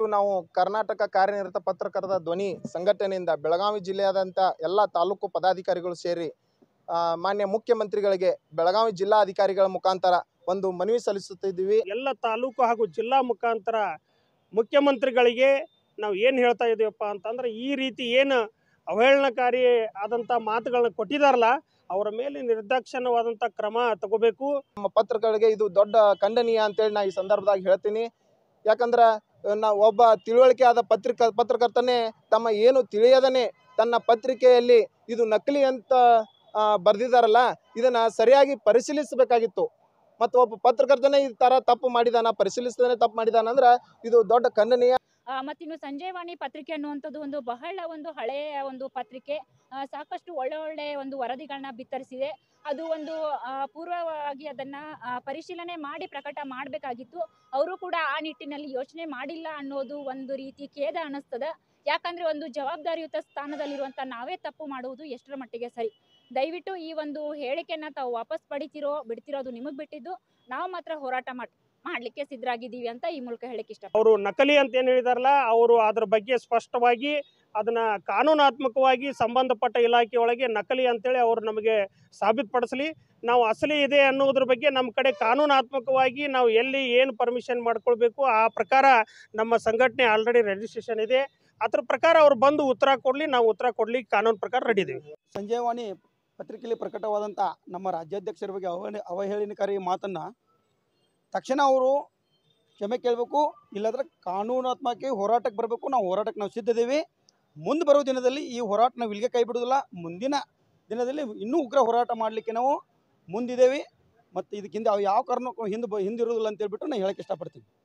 ಇವತ್ತು ನಾವು ಕರ್ನಾಟಕ ಕಾರ್ಯನಿರತ ಪತ್ರಕರ್ತರ ಧ್ವನಿ ಸಂಘಟನೆಯಿಂದ ಬೆಳಗಾವಿ ಜಿಲ್ಲೆಯಾದಂಥ ಎಲ್ಲ ತಾಲೂಕು ಪದಾಧಿಕಾರಿಗಳು ಸೇರಿ ಆ, ಮಾನ್ಯ ಮುಖ್ಯಮಂತ್ರಿಗಳಿಗೆ ಬೆಳಗಾವಿ ಜಿಲ್ಲಾಧಿಕಾರಿಗಳ ಮುಖಾಂತರ ಒಂದು ಮನವಿ ಸಲ್ಲಿಸುತ್ತಿದ್ದೀವಿ ಎಲ್ಲ ತಾಲೂಕು ಹಾಗೂ ಜಿಲ್ಲಾ ಮುಖಾಂತರ ಮುಖ್ಯಮಂತ್ರಿಗಳಿಗೆ ನಾವು ಏನು ಹೇಳ್ತಾ ಇದ್ದೀವಪ್ಪ ಅಂತಂದ್ರೆ ಈ ರೀತಿ ಏನು ಅವಹೇಳನಕಾರಿ ಆದಂಥ ಮಾತುಗಳನ್ನ ಕೊಟ್ಟಿದಾರಲ್ಲ ಅವರ ಮೇಲೆ ನಿರ್ದಾಕ್ಷಿಣ್ಯವಾದಂಥ ಕ್ರಮ ತಗೋಬೇಕು ನಮ್ಮ ಪತ್ರಕರ್ತರಿಗೆ ಇದು ದೊಡ್ಡ ಖಂಡನೀಯ ಅಂತೇಳಿ ನಾ ಈ ಸಂದರ್ಭದಾಗ ಹೇಳ್ತೀನಿ ಯಾಕಂದ್ರೆ ನಾ ಒಬ್ಬ ತಿಳುವಳಿಕೆ ಆದ ಪತ್ರಿಕ ಪತ್ರಕರ್ತನೇ ತಮ್ಮ ಏನು ತಿಳಿಯದನೆ ತನ್ನ ಪತ್ರಿಕೆಯಲ್ಲಿ ಇದು ನಕಲಿ ಅಂತ ಬರೆದಿದ್ದಾರಲ್ಲ ಇದನ್ನ ಸರಿಯಾಗಿ ಪರಿಶೀಲಿಸಬೇಕಾಗಿತ್ತು ಮತ್ತು ಒಬ್ಬ ಪತ್ರಕರ್ತನೇ ಈ ಥರ ತಪ್ಪು ಮಾಡಿದಾನ ಪರಿಶೀಲಿಸದೇ ತಪ್ಪು ಮಾಡಿದಾನ ಅಂದ್ರೆ ಇದು ದೊಡ್ಡ ಖಂಡನೀಯ ಆ, ಮತ್ತಿನ್ನು ಸಂಜಯವಾಣಿ ಪತ್ರಿಕೆ ಅನ್ನುವಂಥದ್ದು ಒಂದು ಬಹಳ ಒಂದು ಹಳೆಯ ಒಂದು ಪತ್ರಿಕೆ ಆ, ಸಾಕಷ್ಟು ಒಳ್ಳೆ ಒಳ್ಳೆ ಒಂದು ವರದಿಗಳನ್ನ ಬಿತ್ತರಿಸಿದೆ ಅದು ಒಂದು ಆ, ಪೂರ್ವವಾಗಿ ಅದನ್ನ ಆ, ಪರಿಶೀಲನೆ ಮಾಡಿ ಪ್ರಕಟ ಮಾಡಬೇಕಾಗಿತ್ತು ಅವರು ಕೂಡ ಆ ನಿಟ್ಟಿನಲ್ಲಿ ಯೋಚನೆ ಮಾಡಿಲ್ಲ ಅನ್ನೋದು ಒಂದು ರೀತಿ ಖೇದ ಅನ್ನಿಸ್ತದ ಯಾಕಂದ್ರೆ ಒಂದು ಜವಾಬ್ದಾರಿಯುತ ಸ್ಥಾನದಲ್ಲಿರುವಂತ ನಾವೇ ತಪ್ಪು ಮಾಡುವುದು ಎಷ್ಟರ ಮಟ್ಟಿಗೆ ಸರಿ ದಯವಿಟ್ಟು ಈ ಒಂದು ಹೇಳಿಕೆಯನ್ನ ತಾವು ವಾಪಸ್ ಪಡಿತಿರೋ ಬಿಡ್ತಿರೋದು ನಿಮಗೆ ಬಿಟ್ಟಿದ್ದು ನಾವು ಮಾತ್ರ ಹೋರಾಟ ಮಾಡ್ ಮಾಡ್ಲಿಕ್ಕೆ ಸಿದ್ಧರಾಗಿದ್ದೀವಿ ಅಂತ ಈ ಮೂಲಕ ಹೇಳಕ್ ಇಷ್ಟ ಅವರು ನಕಲಿ ಅಂತ ಏನು ಹೇಳಿದಾರಲ್ಲ ಅವರು ಅದ್ರ ಬಗ್ಗೆ ಸ್ಪಷ್ಟವಾಗಿ ಅದನ್ನ ಕಾನೂನಾತ್ಮಕವಾಗಿ ಸಂಬಂಧಪಟ್ಟ ಇಲಾಖೆ ಒಳಗೆ ನಕಲಿ ಅಂತೇಳಿ ಅವರು ನಮಗೆ ಸಾಬೀತುಪಡಿಸಲಿ ನಾವು ಅಸಲಿ ಇದೆ ಅನ್ನೋದ್ರ ಬಗ್ಗೆ ನಮ್ಮ ಕಡೆ ಕಾನೂನಾತ್ಮಕವಾಗಿ ನಾವು ಎಲ್ಲಿ ಏನು ಪರ್ಮಿಷನ್ ಮಾಡ್ಕೊಳ್ಬೇಕು ಆ ಪ್ರಕಾರ ನಮ್ಮ ಸಂಘಟನೆ ಆಲ್ರೆಡಿ ರಿಜಿಸ್ಟ್ರೇಷನ್ ಇದೆ ಅದ್ರ ಪ್ರಕಾರ ಅವ್ರು ಬಂದು ಉತ್ತರ ಕೊಡಲಿ ನಾವು ಉತ್ತರ ಕೊಡ್ಲಿಕ್ಕೆ ಕಾನೂನು ಪ್ರಕಾರ ರೆಡಿ ಇದ್ದೀವಿ ಸಂಜಯವಾಣಿ ಪತ್ರಿಕೆಯಲ್ಲಿ ಪ್ರಕಟವಾದಂಥ ನಮ್ಮ ರಾಜ್ಯಾಧ್ಯಕ್ಷರ ಬಗ್ಗೆ ಅವಹೇಳ ಅವಹೇಳನಕಾರಿ ಮಾತನ್ನು ತಕ್ಷಣ ಅವರು ಕ್ಷಮೆ ಕೇಳಬೇಕು ಇಲ್ಲಾಂದ್ರೆ ಕಾನೂನಾತ್ಮಕವಾಗಿ ಹೋರಾಟಕ್ಕೆ ಬರಬೇಕು ನಾವು ಹೋರಾಟಕ್ಕೆ ನಾವು ಸಿದ್ಧಿದ್ದೀವಿ ಮುಂದೆ ಬರೋ ದಿನದಲ್ಲಿ ಈ ಹೋರಾಟ ನಾವು ಇಲ್ಲಿಗೆ ಕೈ ಬಿಡೋದಿಲ್ಲ ಮುಂದಿನ ದಿನದಲ್ಲಿ ಇನ್ನೂ ಉಗ್ರ ಹೋರಾಟ ಮಾಡಲಿಕ್ಕೆ ನಾವು ಮುಂದಿದ್ದೇವೆ ಮತ್ತು ಇದಕ್ಕಿಂತ ಯಾವ ಕಾರಣಕ್ಕೂ ಹಿಂದೆ ಬ ಹಿಂದಿರೋದಿಲ್ಲ ಅಂತ ಹೇಳ್ಬಿಟ್ಟು ನಾನು ಹೇಳಕ್ಕೆ ಇಷ್ಟಪಡ್ತೀನಿ